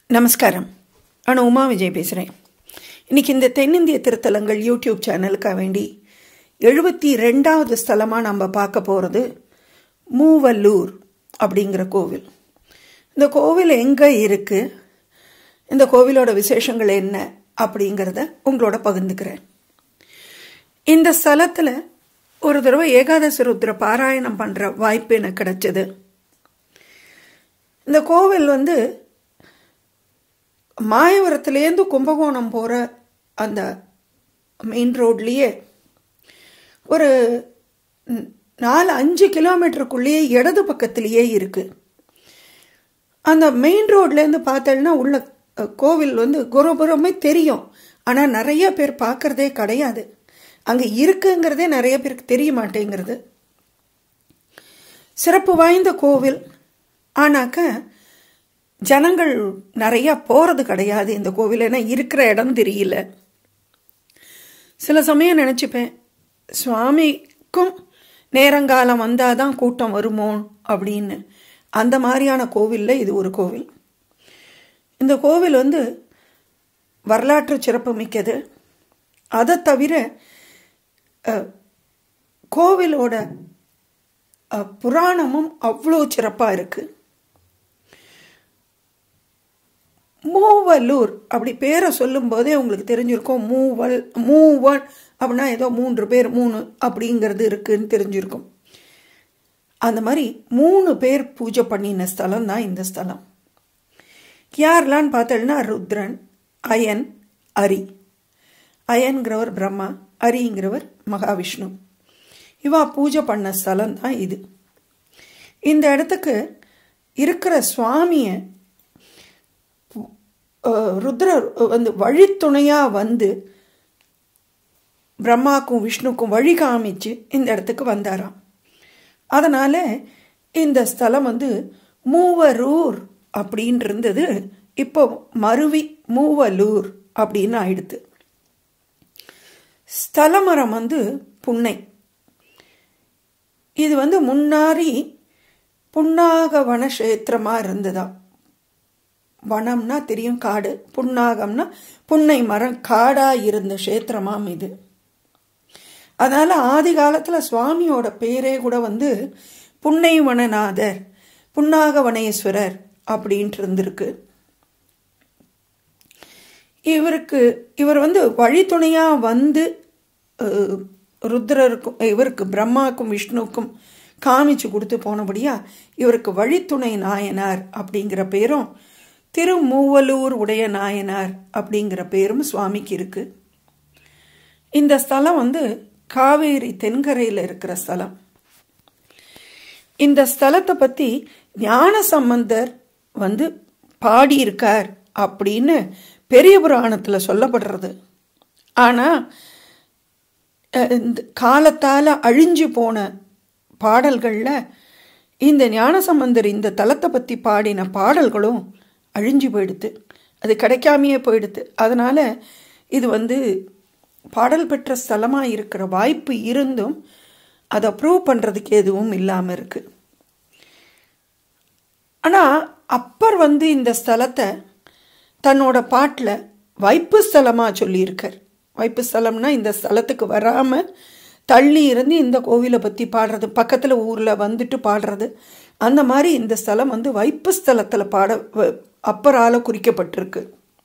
நமஸ்காரம் நான் உமா விஜய் பேசுகிறேன் இன்னைக்கு இந்த தென்னிந்திய திருத்தலங்கள் யூடியூப் சேனலுக்காக வேண்டி எழுபத்தி ரெண்டாவது ஸ்தலமாக நம்ம பார்க்க போகிறது மூவல்லூர் அப்படிங்கிற கோவில் இந்த கோவில் எங்கே இருக்குது இந்த கோவிலோட விசேஷங்கள் என்ன அப்படிங்கிறத உங்களோட பகிர்ந்துக்கிறேன் இந்த ஸ்தலத்தில் ஒரு தடவை ஏகாதசி ருத்ர பாராயணம் பண்ணுற வாய்ப்பு எனக்கு கிடைச்சது இந்த கோவில் வந்து மாயவரத்துலேருந்து கும்பகோணம் போகிற அந்த மெயின் ரோட்லேயே ஒரு நாலு அஞ்சு கிலோமீட்டருக்குள்ளேயே இடது பக்கத்துலேயே இருக்குது அந்த மெயின் ரோட்லேருந்து பார்த்தேன்னா உள்ள கோவில் வந்து குருபுரமே தெரியும் ஆனால் நிறைய பேர் பார்க்குறதே கிடையாது அங்கே இருக்குங்கிறதே நிறைய பேருக்கு தெரிய மாட்டேங்கிறது சிறப்பு வாய்ந்த கோவில் ஆனாக்க ஜனங்கள் நிறையா போகிறது கிடையாது இந்த கோவில் ஏன்னா இருக்கிற இடம் தெரியல சில சமயம் நினச்சிப்பேன் சுவாமிக்கும் நேரங்காலம் வந்தால் தான் கூட்டம் வருமோ அப்படின்னு அந்த மாதிரியான கோவிலில் இது ஒரு கோவில் இந்த கோவில் வந்து வரலாற்று சிறப்பு மிக்கது அதை தவிர கோவிலோட புராணமும் அவ்வளோ சிறப்பாக இருக்குது மூவலூர் அப்படி பேரை சொல்லும் போதே உங்களுக்கு தெரிஞ்சிருக்கும் மூவல் மூவல் அப்படின்னா ஏதோ மூன்று பேர் மூணு அப்படிங்கிறது இருக்குன்னு தெரிஞ்சிருக்கும் அந்த மாதிரி மூணு பேர் பூஜை பண்ணின ஸ்தலம் தான் இந்த ஸ்தலம் யாரெல்லான்னு பார்த்தோம்னா ருத்ரன் அயன் அரி அயன்கிறவர் பிரம்மா அரிங்கிறவர் மகாவிஷ்ணு இவா பூஜை பண்ண ஸ்தலம் தான் இது இந்த இடத்துக்கு இருக்கிற சுவாமியை ருத்ரர் வந்து வழித்துணையாக வந்து பிரம்மாக்கும் விஷ்ணுக்கும் வழி காமிச்சு இந்த இடத்துக்கு வந்தாராம் அதனால் இந்த ஸ்தலம் வந்து மூவரூர் அப்படின்னு இருந்தது இப்போ மருவி மூவலூர் அப்படின்னு ஆயிடுது ஸ்தலமரம் வந்து புன்னை இது வந்து முன்னாடி புன்னாக வனக்ஷேத்திரமாக இருந்ததாம் வனம்னா தெரியும் காடு புன்னாகம்னா புன்னை மரம் காடாக இருந்த க்ஷேத்திரமாம் இது அதனால் ஆதி காலத்தில் சுவாமியோட பேரே கூட வந்து புன்னை வனநாதர் புன்னாக வனேஸ்வரர் அப்படின்ட்டு இருந்திருக்கு இவருக்கு இவர் வந்து வழித்துணையாக வந்து ருத்ரருக்கும் இவருக்கு பிரம்மாக்கும் விஷ்ணுக்கும் காமிச்சு கொடுத்து போனபடியா இவருக்கு வழித்துணை நாயனார் அப்படிங்கிற பேரும் திருமூவலூர் உடைய நாயனார் அப்படிங்கிற பேரும் சுவாமிக்கு இருக்கு இந்த ஸ்தலம் வந்து காவேரி தென்கரையில் இருக்கிற ஸ்தலம் இந்த ஸ்தலத்தை பற்றி ஞான சம்பந்தர் வந்து பாடியிருக்கார் அப்படின்னு பெரிய புராணத்தில் சொல்லப்படுறது ஆனால் காலத்தால் அழிஞ்சு போன பாடல்களில் இந்த ஞானசம்பந்தர் இந்த தலத்தை பற்றி பாடின பாடல்களும் அழிஞ்சு போயிடுது அது கிடைக்காமையே போயிடுது அதனால் இது வந்து பாடல் பெற்ற ஸ்தலமாக இருக்கிற வாய்ப்பு இருந்தும் அதை ப்ரூவ் பண்ணுறதுக்கு எதுவும் இல்லாமல் இருக்குது ஆனால் அப்பர் வந்து இந்த ஸ்தலத்தை தன்னோட பாட்டில் வைப்பு ஸ்தலமாக சொல்லியிருக்கார் வைப்பு ஸ்தலம்னா இந்த ஸ்தலத்துக்கு வராமல் தள்ளி இருந்து இந்த கோவிலை பற்றி பாடுறது பக்கத்தில் ஊரில் வந்துட்டு பாடுறது அந்த மாதிரி இந்த ஸ்தலம் வந்து வைப்பு ஸ்தலத்தில் பாட அப்பரால் குறிக்கப்பட்டிருக்கு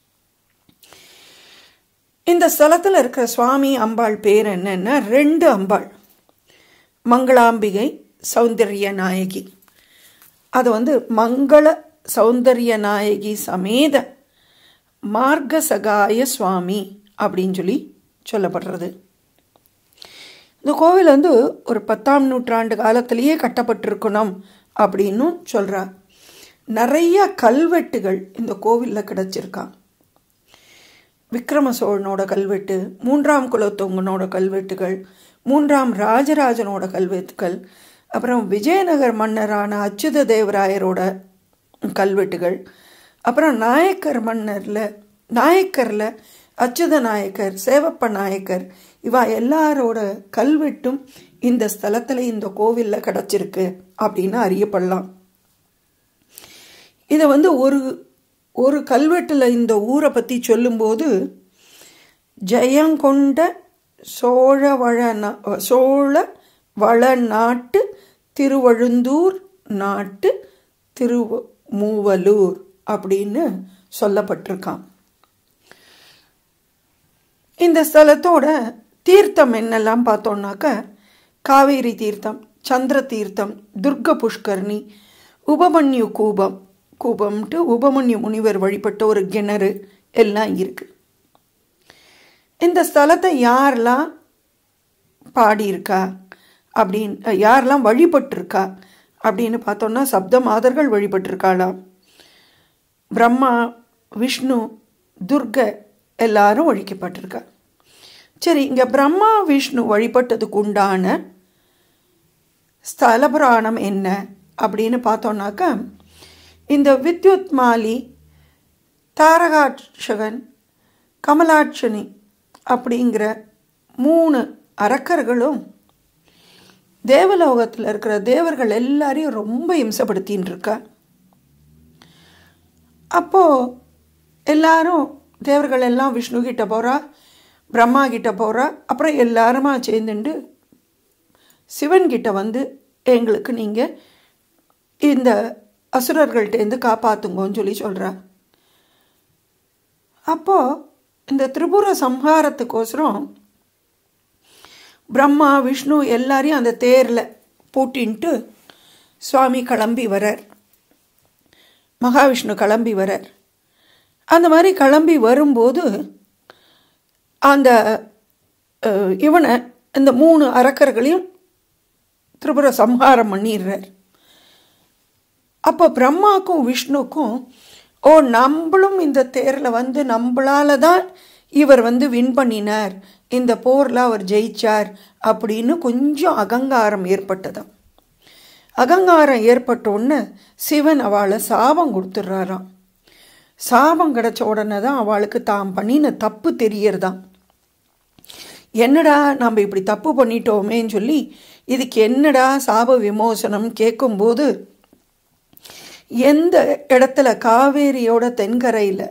இந்த ஸ்தலத்தில் இருக்கிற சுவாமி அம்பாள் பேர் என்னன்னா ரெண்டு அம்பாள் மங்களாம்பிகை சௌந்தர்ய நாயகி அது வந்து மங்கள சௌந்தர்ய நாயகி சமேத மார்க்க சகாய சுவாமி அப்படின்னு சொல்லி சொல்லப்படுறது இந்த கோவில் வந்து ஒரு பத்தாம் நூற்றாண்டு காலத்திலேயே கட்டப்பட்டிருக்கணும் அப்படின்னும் சொல்கிறார் நிறைய கல்வெட்டுகள் இந்த கோவிலில் கிடச்சிருக்கான் விக்ரம சோழனோட கல்வெட்டு மூன்றாம் குலத்தொங்கனோட கல்வெட்டுகள் மூன்றாம் ராஜராஜனோட கல்வெட்டுகள் அப்புறம் விஜயநகர் மன்னரான அச்சுத தேவராயரோட கல்வெட்டுகள் அப்புறம் நாயக்கர் மன்னரில் நாயக்கரில் அச்சுத நாயக்கர் சேவப்ப நாயக்கர் இவா எல்லாரோட கல்வெட்டும் இந்த ஸ்தலத்தில் இந்த கோவிலில் கிடச்சிருக்கு அப்படின்னு அறியப்படலாம் இதை வந்து ஒரு ஒரு கல்வெட்டில் இந்த ஊரை பற்றி சொல்லும்போது ஜெயங்கொண்ட சோழவள நா- சோழ வள நாட்டு திருவழுந்தூர் நாட்டு திரு மூவலூர் அப்படின்னு சொல்லப்பட்டிருக்கான் இந்த ஸ்தலத்தோட தீர்த்தம் என்னெல்லாம் பார்த்தோம்னாக்க காவேரி தீர்த்தம் சந்திர தீர்த்தம் துர்க புஷ்கரணி உபமன்யு கூபம் கூபம்ட்டு உபமன்யு முனிவர் வழிபட்ட ஒரு கிணறு எல்லாம் இருக்கு இந்த ஸ்தலத்தை யாரெல்லாம் பாடியிருக்கா அப்படின்னு யாரெல்லாம் வழிபட்டிருக்கா அப்படின்னு பார்த்தோம்னா சப்த மாதர்கள் வழிபட்டிருக்காளாம் பிரம்மா விஷ்ணு துர்க எல்லாரும் ஒழிக்கப்பட்டிருக்கா சரி இங்கே பிரம்மா விஷ்ணு வழிபட்டதுக்கு உண்டான ஸ்தல புராணம் என்ன அப்படின்னு பார்த்தோன்னாக்கா இந்த வித்யுத் மாலி தாரகாட்சகன் கமலாட்சனி அப்படிங்கிற மூணு அரக்கர்களும் தேவலோகத்தில் இருக்கிற தேவர்கள் எல்லாரையும் ரொம்ப இம்சப்படுத்தின்னு இருக்கா அப்போது எல்லாரும் தேவர்கள் எல்லாம் விஷ்ணு கிட்ட போகிறா பிரம்மா கிட்ட போகிறா அப்புறம் எல்லாருமா சேர்ந்துண்டு சிவன் கிட்ட வந்து எங்களுக்கு நீங்கள் இந்த அசுரர்கள்ட்டேருந்து காப்பாற்றுங்கன்னு சொல்லி சொல்கிறா அப்போது இந்த திரிபுர சம்ஹாரத்துக்கோசரம் பிரம்மா விஷ்ணு எல்லாரையும் அந்த தேரில் பூட்டின்ட்டு சுவாமி கிளம்பி வரார் மகாவிஷ்ணு கிளம்பி வரார் அந்த மாதிரி கிளம்பி வரும்போது அந்த அஹ், இவனை இந்த மூணு அரக்கர்களையும் திரிபுர சம்ஹாரம் பண்ணிடுறார் அப்போ பிரம்மாக்கும் விஷ்ணுக்கும் ஓ நம்மளும் இந்த தேரில் வந்து நம்மளால தான் இவர் வந்து வின் பண்ணினார் இந்த போரில் அவர் ஜெயிச்சார் அப்படின்னு கொஞ்சம் அகங்காரம் ஏற்பட்டதாம் அகங்காரம் ஏற்பட்ட உடனே சிவன் அவளை சாபம் கொடுத்துட்றாராம் சாபம் கிடைச்ச உடனே தான் அவளுக்கு தான் பண்ணின தப்பு தெரியறதாம் என்னடா நம்ம இப்படி தப்பு பண்ணிட்டோமேன்னு சொல்லி இதுக்கு என்னடா சாப விமோசனம் கேட்கும்போது எந்த இடத்துல காவேரியோட தென்கரையில்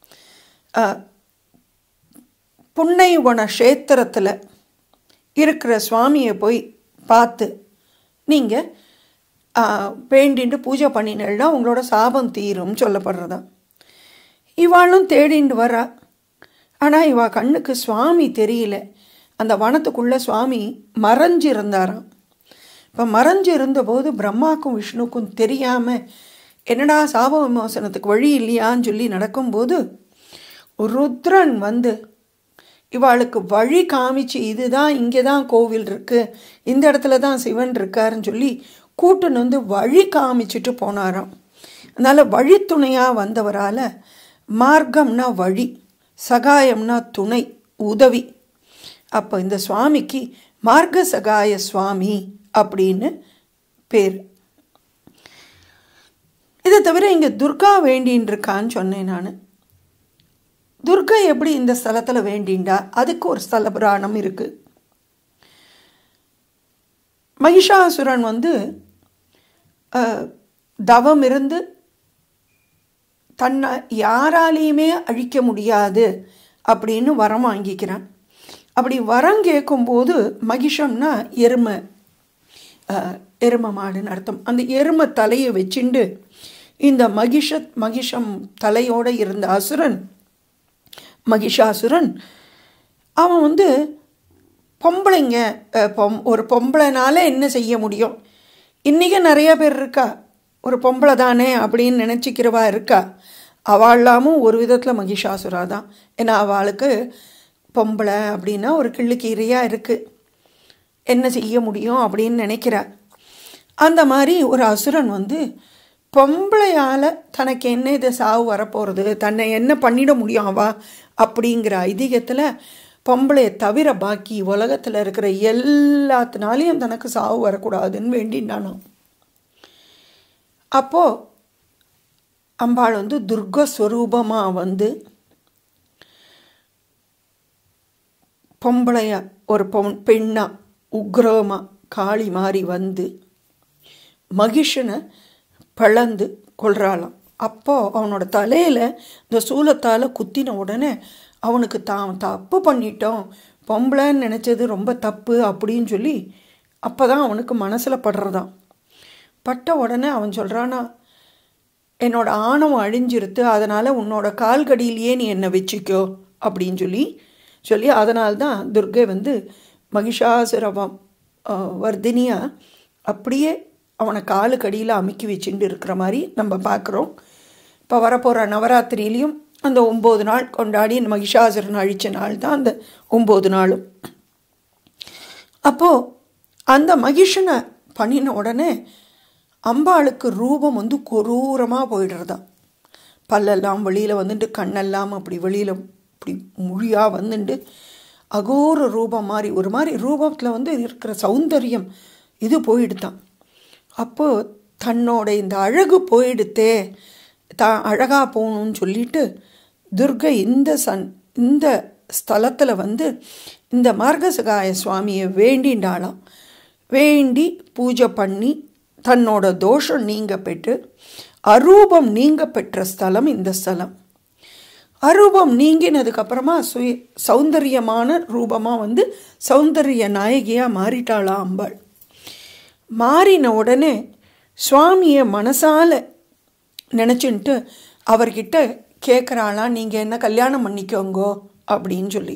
புன்னைவன க்ஷேத்திரத்தில் இருக்கிற சுவாமியை போய் பார்த்து நீங்கள் வேண்டிட்டு பூஜை பண்ணினா உங்களோட சாபம் தீரும் சொல்லப்படுறதா இவாளும் தேடிண்டு வரா ஆனால் இவா கண்ணுக்கு சுவாமி தெரியல அந்த வனத்துக்குள்ளே சுவாமி மறைஞ்சிருந்தாராம் இப்போ மறைஞ்சு இருந்தபோது பிரம்மாக்கும் விஷ்ணுக்கும் தெரியாமல் என்னடா சாப விமோசனத்துக்கு வழி இல்லையான்னு சொல்லி நடக்கும்போது ருத்ரன் வந்து இவாளுக்கு வழி காமிச்சு இதுதான் இங்கே தான் கோவில் இருக்குது இந்த இடத்துல தான் சிவன் இருக்காருன்னு சொல்லி கூட்டுன்னு வந்து வழி காமிச்சிட்டு போனாராம் அதனால் வழித்துணையாக வந்தவரால் மார்க்கம்னா வழி சகாயம்னா துணை உதவி அப்போ இந்த சுவாமிக்கு மார்க்க சகாய சுவாமி அப்படின்னு பேர் இதை தவிர இங்கே துர்கா வேண்டின்னு இருக்கான்னு சொன்னேன் நான் துர்கா எப்படி இந்த ஸ்தலத்தில் வேண்டிண்டா அதுக்கு ஒரு ஸ்தல புராணம் இருக்குது மகிஷாசுரன் வந்து அஹ், தவம் இருந்து தன்னை யாராலையுமே அழிக்க முடியாது அப்படின்னு வரம் வாங்கிக்கிறான் அப்படி வரம் கேட்கும்போது மகிஷம்னா எருமை அஹ், எருமை மாடுன்னு அர்த்தம் அந்த எருமை தலையை வச்சுண்டு இந்த மகிஷ மகிஷம் தலையோடு இருந்த அசுரன் மகிஷாசுரன் அவன் வந்து பொம்பளைங்க அஹ், பொம் ஒரு பொம்பளைனால என்ன செய்ய முடியும் இன்றைக்கி நிறைய பேர் இருக்கா ஒரு பொம்பளை தானே அப்படின்னு நினச்சிக்கிறவா இருக்கா அவளாமும் ஒரு விதத்தில் மகிஷாசுரா தான் ஏன்னா அவளுக்கு பொம்பளை அப்படின்னா ஒரு கிள்ளுக்கீரையாக இருக்குது என்ன செய்ய முடியும் அப்படின்னு நினைக்கிறா அந்த மாதிரி ஒரு அசுரன் வந்து பொம்பளையால் தனக்கு என்ன இது சாவு வரப்போகிறது தன்னை என்ன பண்ணிட முடியும் அவா அப்படிங்கிற ஐதீகத்தில் பொம்பளையை தவிர பாக்கி உலகத்தில் இருக்கிற எல்லாத்தினாலையும் தனக்கு சாவு வரக்கூடாதுன்னு வேண்டினானாம் அப்போது அம்பாள் வந்து துர்க ஸ்வரூபமாக வந்து பொம்பளையா ஒரு பொன் பெண்ணா உக்ரமா காளி மாறி வந்து மகிஷனை பிளந்து கொள்றாளாம் அப்போ அவனோட தலையில் இந்த சூலத்தால் குத்தின உடனே அவனுக்கு தான் தப்பு பண்ணிட்டோம் பொம்பளைன்னு நினச்சது ரொம்ப தப்பு அப்படின்னு சொல்லி அப்போ தான் அவனுக்கு மனசில் படுறதான் பட்ட உடனே அவன் சொல்கிறானா என்னோட ஆணவம் அழிஞ்சிருத்து அதனால் உன்னோட கால்கடியிலேயே நீ என்னை வச்சுக்கோ அப்படின்னு சொல்லி சொல்லி அதனால்தான் துர்கை வந்து மகிஷாசுரவம் வர்தினியா அப்படியே அவனை காலுக்கடியில் அமுக்கி வச்சுட்டு இருக்கிற மாதிரி நம்ம பார்க்குறோம் இப்போ வரப்போகிற நவராத்திரியிலையும் அந்த ஒம்பது நாள் கொண்டாடி மகிஷாசுரன் அழித்த நாள் தான் அந்த ஒம்பது நாளும் அப்போது அந்த மகிஷனை பண்ணின உடனே அம்பாளுக்கு ரூபம் வந்து கொரூரமாக போயிடுறதாம் பல்லெல்லாம் வெளியில் வந்துட்டு கண்ணெல்லாம் அப்படி வெளியில் இப்படி மொழியாக வந்துட்டு அகோர ரூபம் மாதிரி ஒரு மாதிரி ரூபத்தில் வந்து இருக்கிற சௌந்தரியம் இது போயிடுதான் அப்போது தன்னோட இந்த அழகு போயிடுத்தே தான் அழகாக போகணும்னு சொல்லிட்டு துர்கை இந்த சன் இந்த ஸ்தலத்தில் வந்து இந்த மார்கசகாய சுவாமியை வேண்டிண்டாளாம் வேண்டி பூஜை பண்ணி தன்னோட தோஷம் நீங்க பெற்று அரூபம் நீங்க பெற்ற ஸ்தலம் இந்த ஸ்தலம் அரூபம் நீங்கினதுக்கப்புறமா சுய சௌந்தரியமான ரூபமாக வந்து சௌந்தரிய நாயகியாக மாறிட்டாளா அம்பாள் மாறின உடனே சுவாமியை மனசால் நினச்சின்ட்டு அவர்கிட்ட கேட்குறாளாம் நீங்கள் என்ன கல்யாணம் பண்ணிக்கோங்கோ அப்படின்னு சொல்லி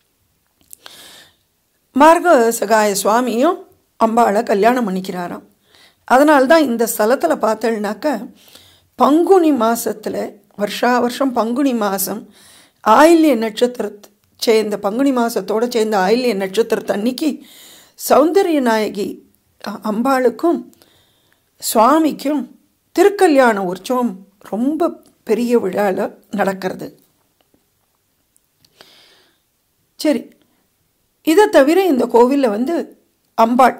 மார்க சகாய சுவாமியும் அம்பாளை கல்யாணம் பண்ணிக்கிறாராம் அதனால்தான் இந்த ஸ்தலத்தில் பார்த்தேன்னாக்க பங்குனி மாதத்தில் வருஷா வருஷம் பங்குனி மாதம் ஆயில்ய நட்சத்திரத்தை சேர்ந்த பங்குனி மாதத்தோடு சேர்ந்த ஆயில்ய நட்சத்திரத்தன்னைக்கு சௌந்தரிய நாயகி அம்பாளுக்கும் சுவாமிக்கும் திருக்கல்யாண உற்சவம் ரொம்ப பெரிய விழாவில் நடக்கிறது சரி இதை தவிர இந்த கோவிலில் வந்து அம்பாள்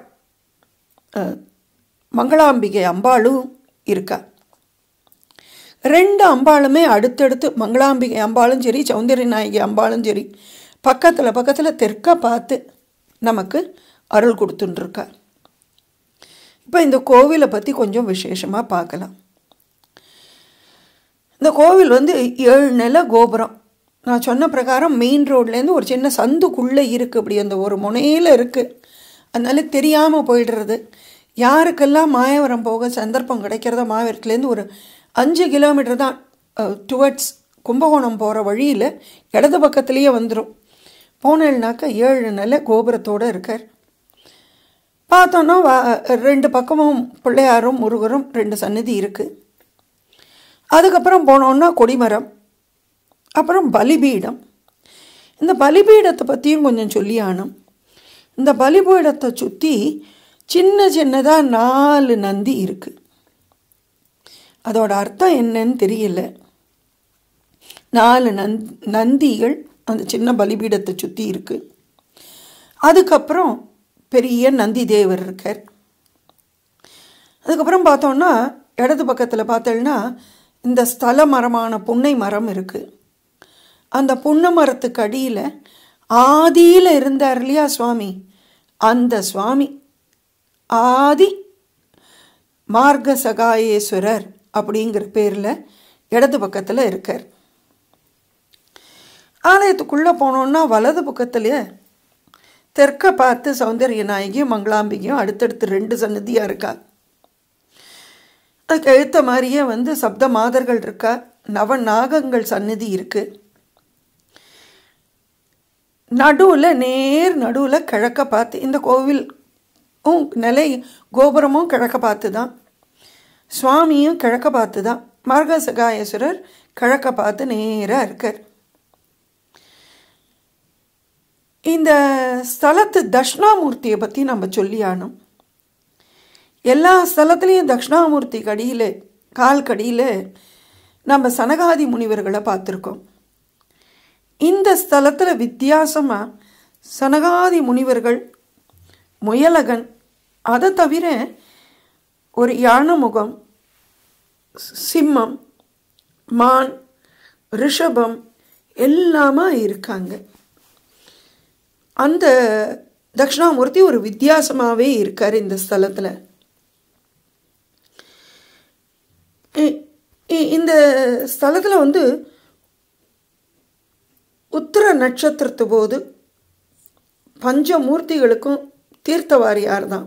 மங்களாம்பிகை அம்பாளும் இருக்கா ரெண்டு அம்பாளுமே அடுத்தடுத்து மங்களாம்பிகை அம்பாளும் சரி சௌந்தரிய நாயகி அம்பாளும் சரி பக்கத்தில் பக்கத்தில் தெற்க பார்த்து நமக்கு அருள் கொடுத்துட்டுருக்கா இப்போ இந்த கோவிலை பற்றி கொஞ்சம் விசேஷமாக பார்க்கலாம் இந்த கோவில் வந்து ஏழு நில கோபுரம் நான் சொன்ன பிரகாரம் மெயின் ரோட்லேருந்து ஒரு சின்ன சந்துக்குள்ளே இருக்குது அப்படி அந்த ஒரு முனையில் இருக்குது அதனால தெரியாமல் போயிடுறது யாருக்கெல்லாம் மாயவரம் போக சந்தர்ப்பம் கிடைக்கிறதோ மாயவரத்துலேருந்து ஒரு அஞ்சு கிலோமீட்டர் தான் டுவர்ட்ஸ் கும்பகோணம் போகிற வழியில் இடது பக்கத்துலேயே வந்துடும் போனேன்னாக்கா ஏழு நில கோபுரத்தோடு இருக்கார் பார்த்தோன்னா வா ரெண்டு பக்கமும் பிள்ளையாரும் முருகரும் ரெண்டு சன்னதி இருக்குது அதுக்கப்புறம் போனோன்னா கொடிமரம் அப்புறம் பலிபீடம் இந்த பலிபீடத்தை பற்றியும் கொஞ்சம் சொல்லி ஆனும் இந்த பலிபீடத்தை சுற்றி சின்ன சின்னதாக நாலு நந்தி இருக்குது அதோட அர்த்தம் என்னன்னு தெரியல நாலு நந் நந்திகள் அந்த சின்ன பலிபீடத்தை சுற்றி இருக்குது அதுக்கப்புறம் பெரிய நந்தி தேவர் இருக்கார் அதுக்கப்புறம் பார்த்தோன்னா இடது பக்கத்தில் பார்த்தோன்னா இந்த ஸ்தல மரமான புன்னை மரம் இருக்குது அந்த புன்னை மரத்துக்கு அடியில் ஆதியில் இருந்தார் இல்லையா சுவாமி அந்த சுவாமி ஆதி மார்க சகாயேஸ்வரர் அப்படிங்கிற பேரில் இடது பக்கத்தில் இருக்கார் ஆலயத்துக்குள்ளே போனோன்னா வலது பக்கத்துலேயே தெற்க பார்த்து சௌந்தரிய நாயகியும் மங்களாம்பிகையும் அடுத்தடுத்து ரெண்டு சன்னதியாக இருக்கா அதுக்கு எழுத்த மாதிரியே வந்து சப்த மாதர்கள் இருக்கா நவ நாகங்கள் சன்னதி இருக்குது நடுவில் நேர் நடுவில் கிழக்க பார்த்து இந்த கோவில் நிலை கோபுரமும் கிழக்க பார்த்து தான் சுவாமியும் கிழக்க பார்த்து தான் மார்கசகாயேஸ்வரர் கிழக்க பார்த்து நேராக இருக்கார் இந்த ஸ்தலத்து தட்சிணாமூர்த்தியை பற்றி நம்ம சொல்லி ஆனோம் எல்லா ஸ்தலத்துலேயும் தட்சிணாமூர்த்தி கடியில் கால் கடியில் நம்ம சனகாதி முனிவர்களை பார்த்துருக்கோம் இந்த ஸ்தலத்தில் வித்தியாசமாக சனகாதி முனிவர்கள் முயலகன் அதை தவிர ஒரு யானை முகம் சிம்மம் மான் ரிஷபம் எல்லாமே இருக்காங்க அந்த தட்சிணாமூர்த்தி ஒரு வித்தியாசமாகவே இருக்கார் இந்த ஸ்தலத்தில் இ- இந்த ஸ்தலத்தில் வந்து உத்திர நட்சத்திரத்து போது பஞ்சமூர்த்திகளுக்கும் தீர்த்தவாரியார் தான்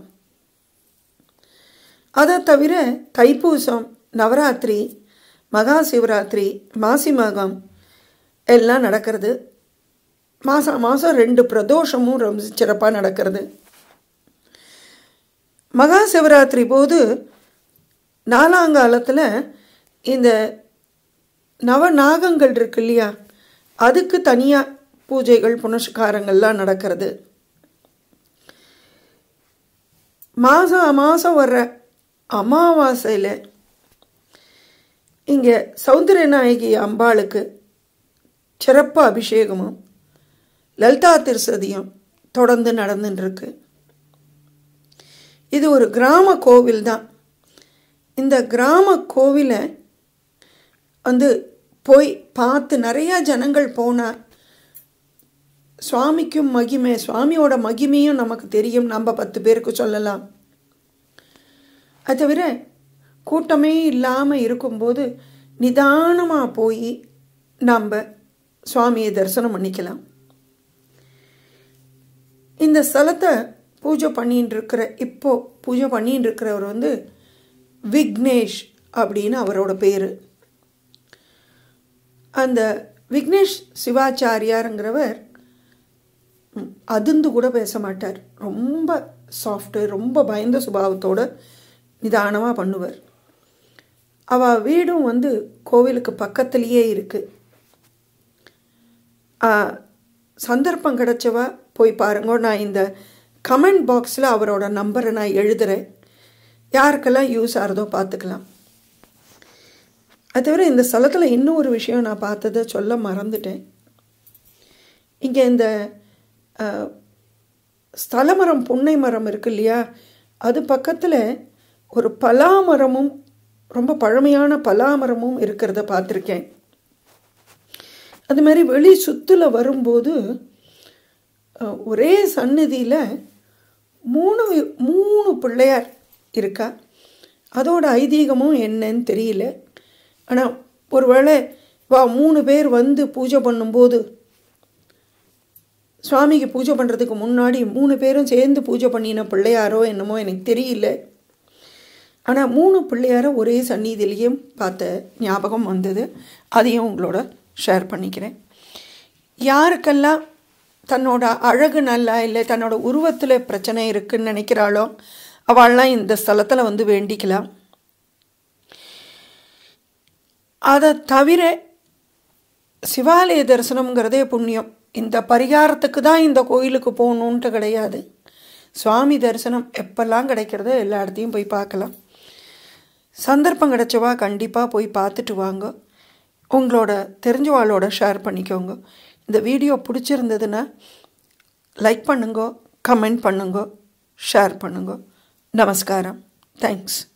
அதை தவிர தைப்பூசம் நவராத்திரி மகா சிவராத்திரி மாசி மகம் எல்லாம் நடக்கிறது மாதம் மாதம் ரெண்டு பிரதோஷமும் ரொம்ப சிறப்பாக நடக்கிறது மகா சிவராத்திரி போது நாலாங்காலத்தில் இந்த நவநாகங்கள் இருக்கு இல்லையா அதுக்கு தனியாக பூஜைகள் புனஸ்காரங்கள்லாம் நடக்கிறது மாதம் மாதம் வர்ற அமாவாசையில் இங்கே சௌந்தரநாயகி அம்பாளுக்கு சிறப்பு அபிஷேகமும் லலிதா திருசதியும் தொடர்ந்து நடந்துட்டு இருக்கு இது ஒரு கிராம கோவில் தான் இந்த கிராம கோவிலை வந்து போய் பார்த்து நிறையா ஜனங்கள் போனால் சுவாமிக்கும் மகிமை சுவாமியோட மகிமையும் நமக்கு தெரியும் நம்ம பத்து பேருக்கு சொல்லலாம் அது தவிர கூட்டமே இல்லாமல் இருக்கும்போது நிதானமாக போய் நம்ம சுவாமியை தரிசனம் பண்ணிக்கலாம் இந்த ஸ்தலத்தை பூஜை பண்ணின்னு இருக்கிற இப்போ பூஜை பண்ணின்னு இருக்கிறவர் வந்து விக்னேஷ் அப்படின்னு அவரோட பேர் அந்த விக்னேஷ் சிவாச்சாரியாருங்கிறவர் ம், அதிர்ந்து கூட பேச மாட்டார் ரொம்ப சாஃப்ட்டு ரொம்ப பயந்த சுபாவத்தோட நிதானமாக பண்ணுவார் அவள் வீடும் வந்து கோவிலுக்கு பக்கத்துலேயே இருக்குது சந்தர்ப்பம் கிடைச்சவா போய் பாருங்க நான் இந்த கமெண்ட் பாக்ஸில் அவரோட நம்பரை நான் எழுதுகிறேன் யாருக்கெல்லாம் யூஸ் ஆகிறதோ பார்த்துக்கலாம் அது தவிர இந்த ஸ்தலத்தில் இன்னும் ஒரு விஷயம் நான் பார்த்ததை சொல்ல மறந்துட்டேன் இங்கே இந்த அஹ், ஸ்தல மரம் புன்னை மரம் இருக்கு இல்லையா அது பக்கத்தில் ஒரு பலா மரமும் ரொம்ப பழமையான பலா மரமும் இருக்கிறத பார்த்துருக்கேன் அது மாதிரி வெளி சுற்றுல வரும்போது அஹ், ஒரே சந்நிதியில் மூணு மூணு பிள்ளையார் இருக்கா அதோட ஐதீகமும் என்னன்னு தெரியல ஆனால் ஒருவேளை வா மூணு பேர் வந்து பூஜை பண்ணும்போது சுவாமிக்கு பூஜை பண்ணுறதுக்கு முன்னாடி மூணு பேரும் சேர்ந்து பூஜை பண்ணின பிள்ளையாரோ என்னமோ எனக்கு தெரியல ஆனால் மூணு பிள்ளையாரை ஒரே சந்நிதியிலையும் பார்த்த ஞாபகம் வந்தது அதையும் உங்களோட ஷேர் பண்ணிக்கிறேன் யாருக்கெல்லாம் தன்னோட அழகு நல்லா இல்லை தன்னோட உருவத்தில் பிரச்சனை இருக்குன்னு நினைக்கிறாளோ அவள்லாம் இந்த ஸ்தலத்தில் வந்து வேண்டிக்கலாம் அதை தவிர சிவாலய தரிசனம்ங்கிறதே புண்ணியம் இந்த பரிகாரத்துக்கு தான் இந்த கோயிலுக்கு போகணுன்ட்டு கிடையாது சுவாமி தரிசனம் எப்பெல்லாம் கிடைக்கிறதோ எல்லா இடத்தையும் போய் பார்க்கலாம் சந்தர்ப்பம் கிடைச்சவா கண்டிப்பாக போய் பார்த்துட்டு வாங்க உங்களோட தெரிஞ்சவாளோட ஷேர் பண்ணிக்கோங்க இந்த வீடியோ பிடிச்சிருந்ததுன்னா லைக் பண்ணுங்க கமெண்ட் பண்ணுங்க ஷேர் பண்ணுங்க நமஸ்காரம் தேங்க்ஸ்